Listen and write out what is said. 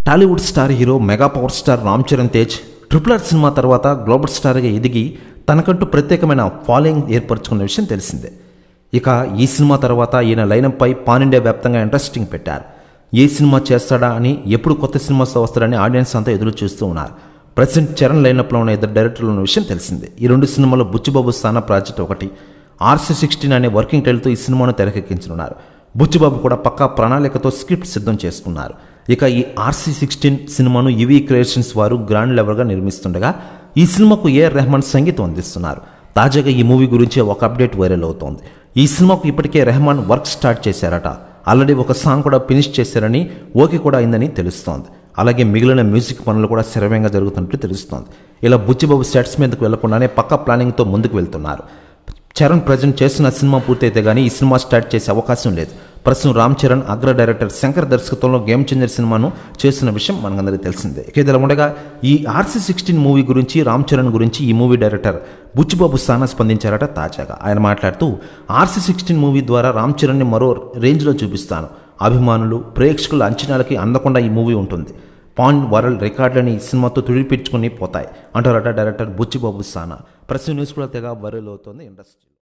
Tollywood star hero mega power star Ram Charan Tej triple R cinema తర్వాత global స్టార్గా ఎదిగి తనకంటూ ప్రత్యేకమైన ఫాలోయింగ్ ఏర్పరచుకున్న విషయం తెలిసిందే ఇక ఈ సినిమా తర్వాత ఈయన లైనప్పై పాన్ ఇండియా వ్యాప్తంగా ఇంట్రెస్టింగ్ పెట్టారు ఏ సినిమా చేస్తాడా అని ఎప్పుడు కొత్త సినిమాతో వస్తాడని ఆడియన్స్ అంతా ఎదురు చూస్తూ ఉన్నారు ప్రజెంట్ చరణ్ లైనప్లో ఉన్న ఇద్దరు డైరెక్టర్లు ఉన్న విషయం తెలిసిందే ఈ రెండు సినిమాలో బుచ్చిబాబు స్థాన ప్రాజెక్ట్ ఒకటి ఆర్సీ సిక్స్టీన్ అనే వర్కింగ్ టైల్తో ఈ సినిమాను తెరకెక్కించనున్నారు బుచ్చిబాబు కూడా పక్కా ప్రణాళికతో స్క్రిప్ట్ సిద్ధం చేసుకున్నారు ఇక ఈ ఆర్సీ సిక్స్టీన్ సినిమాను యువీ క్రియేషన్స్ వారు గ్రాండ్ లెవెల్గా నిర్మిస్తుండగా ఈ సినిమాకు ఏఆర్ రెహమాన్ సంగీతం అందిస్తున్నారు తాజాగా ఈ మూవీ గురించి ఒక అప్డేట్ వైరల్ అవుతోంది ఈ సినిమాకు ఇప్పటికే రెహమాన్ వర్క్ స్టార్ట్ చేశారట ఆల్రెడీ ఒక సాంగ్ కూడా ఫినిష్ చేశారని ఓకే కూడా అయిందని తెలుస్తోంది అలాగే మిగిలిన మ్యూజిక్ పనులు కూడా శరవేగంగా జరుగుతున్నట్టు తెలుస్తోంది ఇలా బుచ్చిబాబు సెట్స్ మీదకు వెళ్లకుండానే పక్క ప్లానింగ్తో ముందుకు వెళ్తున్నారు చరణ్ ప్రజెంట్ చేస్తున్న సినిమా పూర్తయితే కానీ ఈ సినిమా స్టార్ట్ చేసే అవకాశం లేదు ప్రస్తుతం రామ్ చరణ్ అగ్ర డైరెక్టర్ శంకర్ దర్శకత్వంలో గేమ్ చేంజర్ సినిమాను చేస్తున్న విషయం మనకందరికీ తెలిసిందే ఇక ఇదిలా ఉండగా ఈ ఆర్సీ సిక్స్టీన్ మూవీ గురించి రామ్ చరణ్ గురించి ఈ మూవీ డైరెక్టర్ బుచ్చిబాబు స్థానా స్పందించారట తాజాగా ఆయన మాట్లాడుతూ ఆర్సీ సిక్స్టీన్ మూవీ ద్వారా రామ్ చరణ్ని మరో రేంజ్లో చూపిస్తాను అభిమానులు ప్రేక్షకుల అంచనాలకి అందకుండా ఈ మూవీ ఉంటుంది పాన్ వరల్డ్ రికార్డులని ఈ సినిమాతో తుడిపించుకుని పోతాయి అంటారట డైరెక్టర్ బుచ్చిబాబు సానా ప్రస్తుతం న్యూస్ కూడా తెగ వైరల్ అవుతోంది ఇండస్ట్రీ